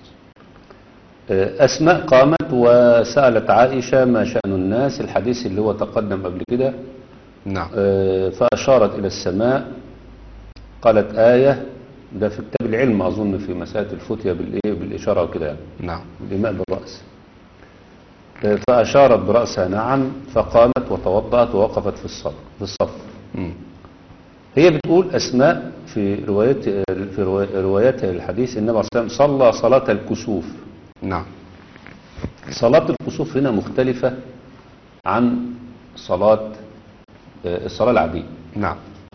آه، أسماء قامت وسألت عائشة ما شأن الناس الحديث اللي هو تقدم قبل كده نعم آه، فأشارت إلى السماء قالت آية ده في كتاب العلم أظن في مسألة الفتية بالإيه بالإشارة وكده يعني نعم الإيماء بالرأس آه، فأشارت برأسها نعم فقامت وتوضأت ووقفت في الصف في الصف مم. هي بتقول أسماء في روايات في روا- رواياتها الحديث النبي عليه الصلاة والسلام صلى صلاة الكسوف نعم صلاة الكسوف هنا مختلفة عن صلاة آه، الصلاة العادية نعم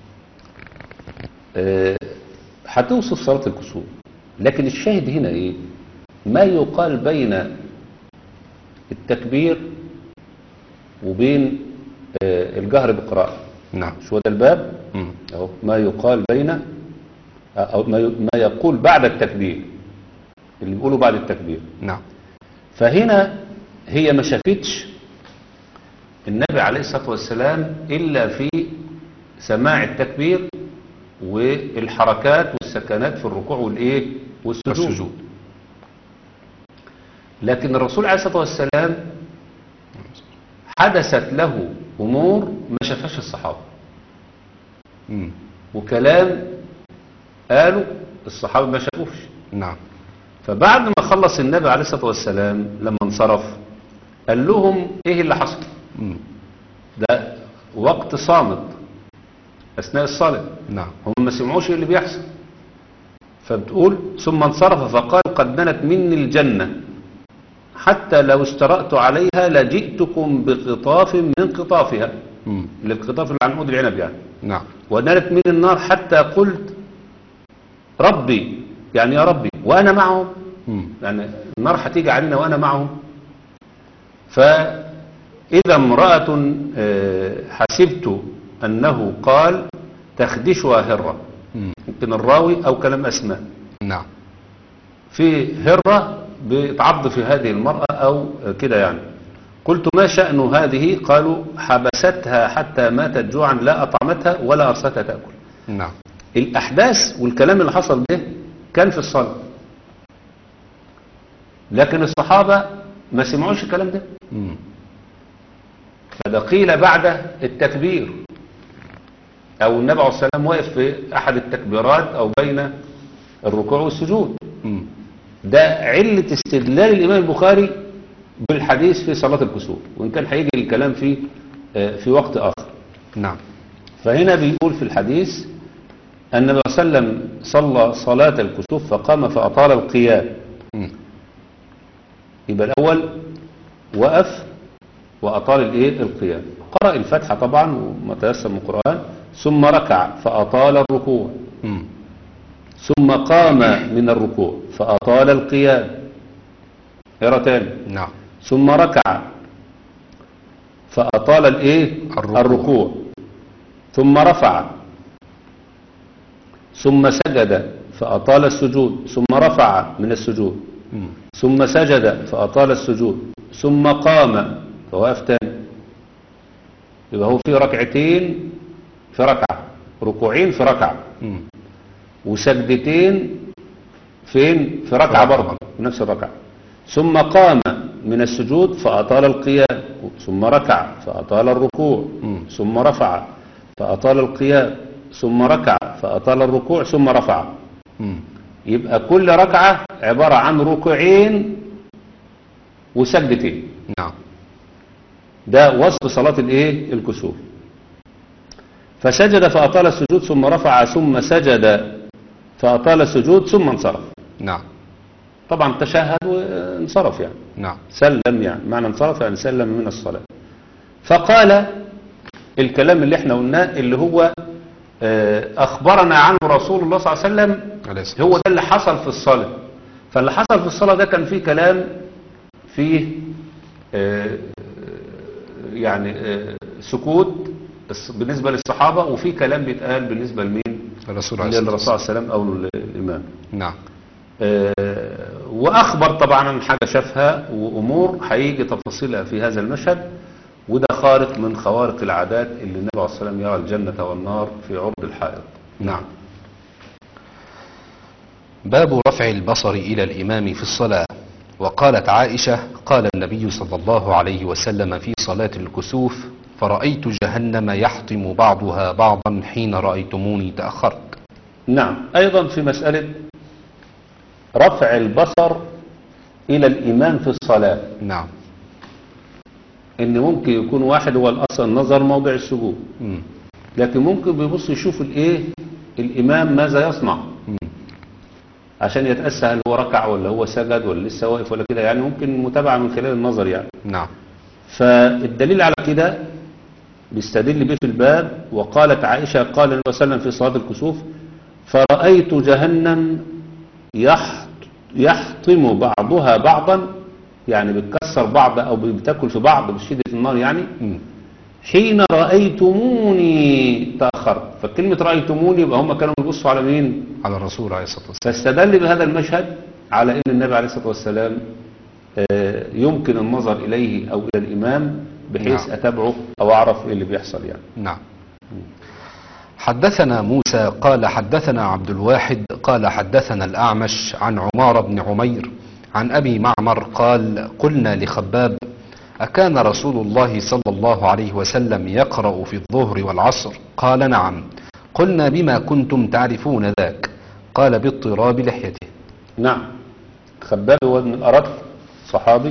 آه، هتوصف صلاة الكسوف لكن الشاهد هنا ايه ما يقال بين التكبير وبين آه، الجهر بالقراءة نعم مش هو ده الباب مم. أهو ما يقال بين أو ما ي- ما يقول بعد التكبير اللي بيقولوا بعد التكبير نعم فهنا هي ما شافتش النبي عليه الصلاة والسلام إلا في سماع التكبير والحركات والسكنات في الركوع والإيه والسجود, والسجود. لكن الرسول عليه الصلاة والسلام حدثت له أمور ما شافهاش الصحابة مم. وكلام قالوا الصحابة ما شافوش نعم فبعد ما خلص النبي عليه الصلاة والسلام لما انصرف قال لهم ايه اللي حصل مم. ده وقت صامت اثناء الصلاة نعم هم ما سمعوش ايه اللي بيحصل فبتقول ثم انصرف فقال قد دنت مني الجنة حتى لو استرأت عليها لجئتكم بقطاف من قطافها مم. للقطاف اللي عن عود العنب يعني نعم ودنت من النار حتى قلت ربي يعني يا ربي وانا معهم مم. يعني النار هتيجي علينا وانا معهم فاذا امراه آه، حسبت انه قال تخدشها هره مم. يمكن الراوي او كلام اسماء نعم في هره بتعض في هذه المراه او كده يعني قلت ما شأن هذه قالوا حبستها حتى ماتت جوعا لا أطعمتها ولا أرسلتها تأكل نعم الأحداث والكلام اللي حصل ده كان في الصلاة لكن الصحابة ما سمعوش الكلام ده مم. فده قيل بعد التكبير أو النبي عليه الصلاة والسلام واقف في أحد التكبيرات أو بين الركوع والسجود مم. ده علة استدلال الإمام البخاري بالحديث في صلاة الكسوف وإن كان هيجي الكلام في آه، في وقت آخر نعم فهنا بيقول في الحديث أن النبي صلى الله عليه وسلم صلى صلاة الكسوف فقام فأطال القيام مم. يبقى الأول وقف وأطال الإيه القيام قرأ الفاتحة طبعا وما تيسر من القرآن ثم ركع فأطال الركوع مم. ثم قام من الركوع فأطال القيام اقرا تاني نعم ثم ركع فأطال الإيه الركوع. الركوع ثم رفع ثم سجد فأطال السجود ثم رفع من السجود مم. ثم سجد فأطال السجود ثم قام فوقف تاني يبقى هو في ركعتين في ركعة ركوعين في ركعة مم. وسجدتين فين في ركعة ركعة برضه في نفس الركعة ثم قام من السجود فأطال القيام ثم ركع فأطال الركوع مم. ثم رفع فأطال القيام ثم ركع فأطال الركوع ثم رفع مم. يبقى كل ركعة عبارة عن ركوعين وسجدتين نعم ده وصف صلاة الايه الكسوف فسجد فأطال السجود ثم رفع ثم سجد فأطال السجود ثم انصرف نعم طبعا تشهد وانصرف يعني نعم سلم يعني معنى انصرف يعني سلم من الصلاة فقال الكلام اللي احنا قلناه اللي هو آه، أخبرنا عنه رسول الله صلى الله عليه وسلم عليه الصلاة هو ده اللي حصل في الصلاة فاللي حصل في الصلاة ده كان فيه كلام فيه آه، يعني آه، سكوت الس- بالنسبة للصحابة وفي كلام بيتقال بالنسبة لمين الرسول عليه الصلاة للرسول والسلام صلى الله عليه وسلم أو الإمام نعم آه، وأخبر طبعا عن حاجة شافها وأمور هيجي تفاصيلها في هذا المشهد وده خارق من خوارق العادات اللي النبي عليه الصلاة والسلام يرى الجنة والنار في عرض الحائط نعم باب رفع البصر إلى الإمام في الصلاة وقالت عائشة قال النبي صلى الله عليه وسلم في صلاة الكسوف فرأيت جهنم يحطم بعضها بعضا حين رأيتموني تأخرت نعم أيضا في مسألة رفع البصر إلى الإمام في الصلاة نعم إن ممكن يكون واحد هو الأصل النظر موضع السجود مم. لكن ممكن بيبص يشوف الإيه الإمام ماذا يصنع مم. عشان يتأسى هل هو ركع ولا هو سجد ولا لسه واقف ولا كده يعني ممكن متابعة من خلال النظر يعني نعم فالدليل على كده بيستدل به في الباب وقالت عائشة قال النبي صلى الله عليه وسلم في صلاة الكسوف فرأيت جهنم يحط يحطم بعضها بعضا يعني بتكسر بعض أو بتاكل في بعض بشدة النار يعني مم. حين رأيتموني تأخرت فكلمة رأيتموني يبقى هم كانوا بيبصوا على مين على الرسول عليه الصلاة والسلام فاستدل بهذا المشهد على أن النبي عليه الصلاة والسلام آه، يمكن النظر إليه أو إلى الإمام بحيث نعم. أتابعه أو أعرف إيه اللي بيحصل يعني نعم حدثنا موسى قال حدثنا عبد الواحد قال حدثنا الأعمش عن عمار بن عمير عن أبي معمر قال قلنا لخباب أكان رسول الله صلى الله عليه وسلم يقرأ في الظهر والعصر قال نعم قلنا بما كنتم تعرفون ذاك قال باضطراب لحيته نعم خباب هو ابن الأرد صحابي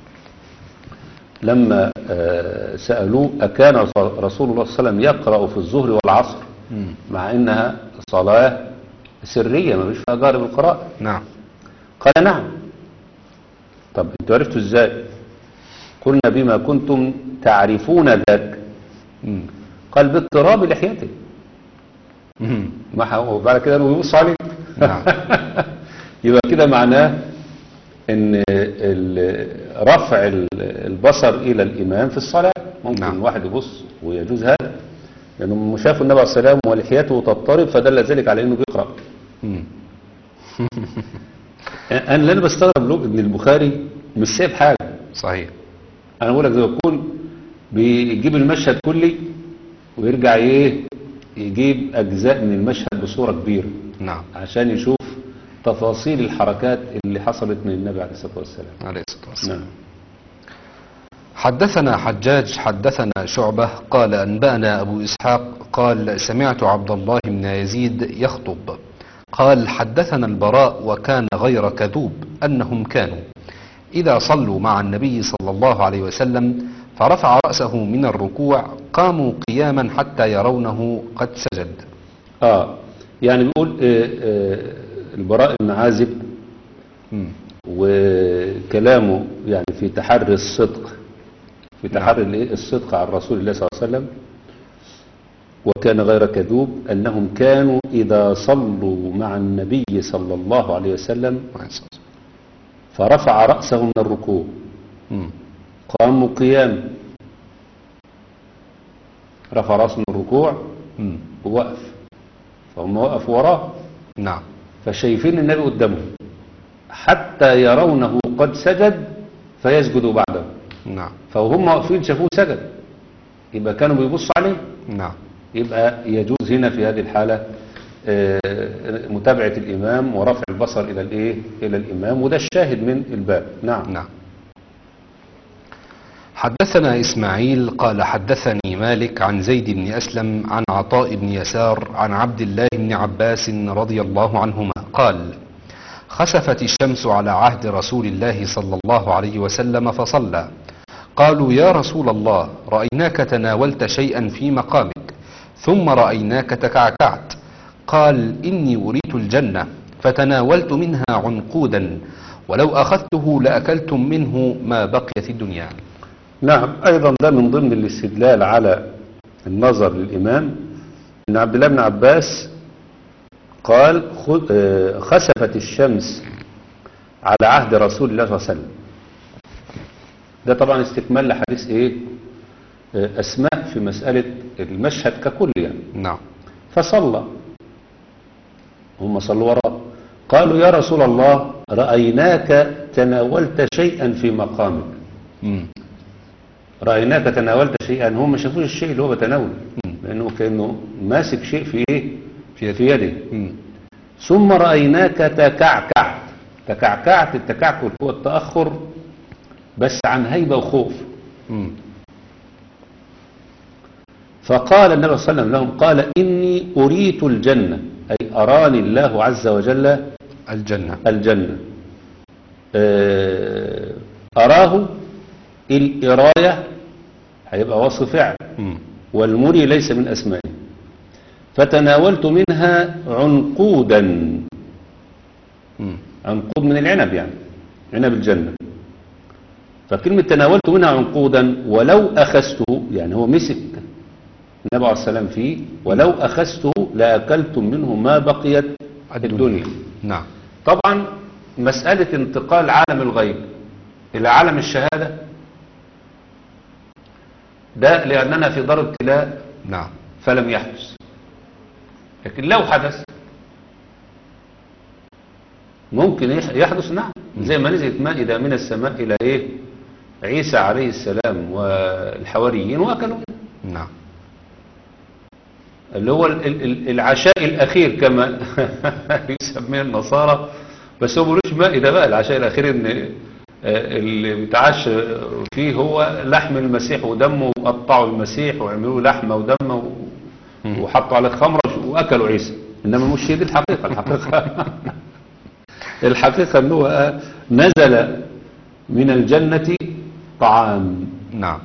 لما آه، سألوه أكان رسول الله صلى الله عليه وسلم يقرأ في الظهر والعصر مع إنها صلاة سرية ما فيش فيها جارب القراءة نعم قال نعم طب انتوا عرفتوا ازاي قلنا بما كنتم تعرفون ذاك مم. قال باضطراب لحيته مم. ما ح- وبعد كده انه يبص عليه نعم يبقى كده معناه ان ال- رفع ال- البصر الى الامام في الصلاه ممكن نعم. نعم. واحد يبص ويجوز هذا لانه يعني شافوا النبي عليه الصلاه والسلام ولحيته تضطرب فدل ذلك على انه بيقرا مم. انا اللي انا بستغرب له ان البخاري مش سايب حاجه صحيح انا بقول لك زي ما يكون بيجيب المشهد كلي ويرجع ايه يجيب اجزاء من المشهد بصوره كبيره نعم عشان يشوف تفاصيل الحركات اللي حصلت من النبي عليه الصلاه والسلام عليه الصلاة والسلام نعم حدثنا حجاج حدثنا شعبة قال أنبأنا أبو إسحاق قال سمعت عبد الله بن يزيد يخطب قال حدثنا البراء وكان غير كذوب أنهم كانوا إذا صلوا مع النبي صلى الله عليه وسلم فرفع رأسه من الركوع قاموا قياما حتى يرونه قد سجد اه يعني بيقول آه آه البراء بن عازب مم. وكلامه يعني في تحري الصدق في تحري الإيه؟ الصدق عن رسول الله صلى الله عليه وسلم وكان غير كذوب أنهم كانوا إذا صلوا مع النبي صلى الله عليه وسلم عليه الصلاة والسلام. فرفع رأسه من الركوع مم. قاموا قيام رفع رأسه من الركوع مم. ووقف فهم وقفوا وراه نعم فشايفين النبي قدامهم حتى يرونه قد سجد فيسجدوا بعده نعم فهم واقفين شافوه سجد يبقى كانوا بيبصوا عليه نعم يبقى يجوز هنا في هذه الحالة آه، متابعة الإمام ورفع البصر إلى الإيه إلى الإمام وده الشاهد من الباب نعم نعم حدثنا إسماعيل قال حدثني مالك عن زيد بن أسلم عن عطاء بن يسار عن عبد الله بن عباس رضي الله عنهما قال خسفت الشمس على عهد رسول الله صلى الله عليه وسلم فصلى قالوا يا رسول الله رأيناك تناولت شيئا في مقامك ثم رأيناك تكعكعت قال إني أريت الجنة فتناولت منها عنقودا ولو أخذته لأكلتم منه ما بقي في الدنيا نعم أيضا ده من ضمن الاستدلال على النظر للإمام أن عبد الله بن عباس قال خ- آه، خسفت الشمس على عهد رسول الله صلى الله عليه وسلم ده طبعا استكمال لحديث ايه آه، أسماء في مسألة المشهد ككل يعني نعم فصلى هم صلوا وراه قالوا يا رسول الله رأيناك تناولت شيئا في مقامك مم. رأيناك تناولت شيئا هم ما شافوش الشيء اللي هو بتناوله لأنه كأنه ماسك شيء في إيه في في يده مم. ثم رأيناك تكعكعت تكعكعت التكعكع هو التأخر بس عن هيبة وخوف مم. فقال النبي صلى الله عليه وسلم لهم قال إني أريت الجنة أي أراني الله عز وجل الجنة الجنة آه، أراه الإراية هيبقى وصف فعل مم. والمري ليس من أسمائه فتناولت منها عنقودا مم. عنقود من العنب يعني عنب الجنة فكلمة تناولت منها عنقودا ولو أخذته يعني هو مسك النبي عليه السلام فيه ولو أخذته لأكلتم منه ما بقيت الدنيا نعم طبعا مسألة انتقال عالم الغيب إلى عالم الشهادة ده لأننا في دار ابتلاء نعم فلم يحدث لكن لو حدث ممكن يح- يحدث نعم زي ما نزلت مائدة من السماء إلى إيه عيسى عليه السلام والحواريين وأكلوا منها. نعم اللي هو ال- ال- ال- العشاء الأخير كما يسميه النصارى بس هو ملوش مائدة بقى العشاء الأخير إن آه، اللي بيتعشى فيه هو لحم المسيح ودمه وقطعوا المسيح وعملوا لحمة ودمه و- مم. وحطوا على خمرة وأكلوا عيسى إنما مش هي دي الحقيقة الحقيقة الحقيقة أنه آه، نزل من الجنة طعام نعم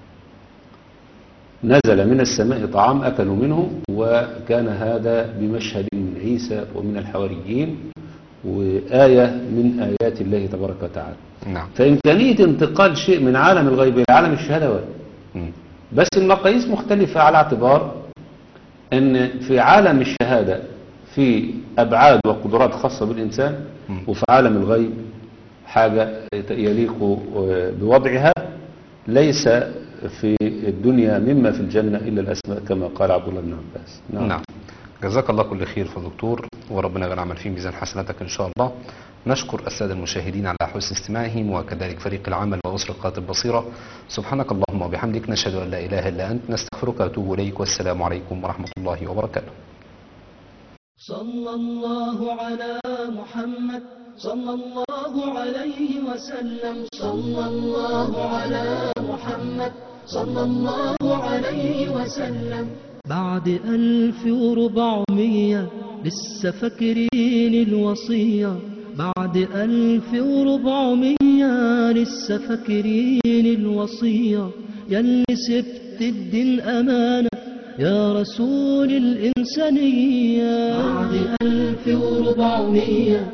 نزل من السماء طعام أكلوا منه وكان هذا بمشهد من عيسى ومن الحواريين وآية من آيات الله تبارك وتعالى نعم فإمكانية انتقال شيء من عالم الغيب إلى عالم الشهادة وارد مم. بس المقاييس مختلفة على اعتبار أن في عالم الشهادة في أبعاد وقدرات خاصة بالإنسان مم. وفي عالم الغيب حاجة يليق بوضعها ليس في الدنيا مما في الجنة إلا الأسماء كما قال عبد الله بن عباس نعم جزاك الله كل خير في دكتور وربنا يجعل عمل في ميزان حسناتك إن شاء الله نشكر السادة المشاهدين على حسن استماعهم وكذلك فريق العمل وأسرة قاتل البصيرة سبحانك اللهم وبحمدك نشهد أن لا إله إلا أنت نستغفرك ونتوب إليك والسلام عليكم ورحمة الله وبركاته صلى الله على محمد صلى الله عليه وسلم صلى الله على محمد صلى الله عليه وسلم بعد ألف وربعمية لسه فاكرين الوصية بعد ألف وربعمية لسه فاكرين الوصية يلي سبت الدين أمانة يا رسول الإنسانية بعد ألف وربعمية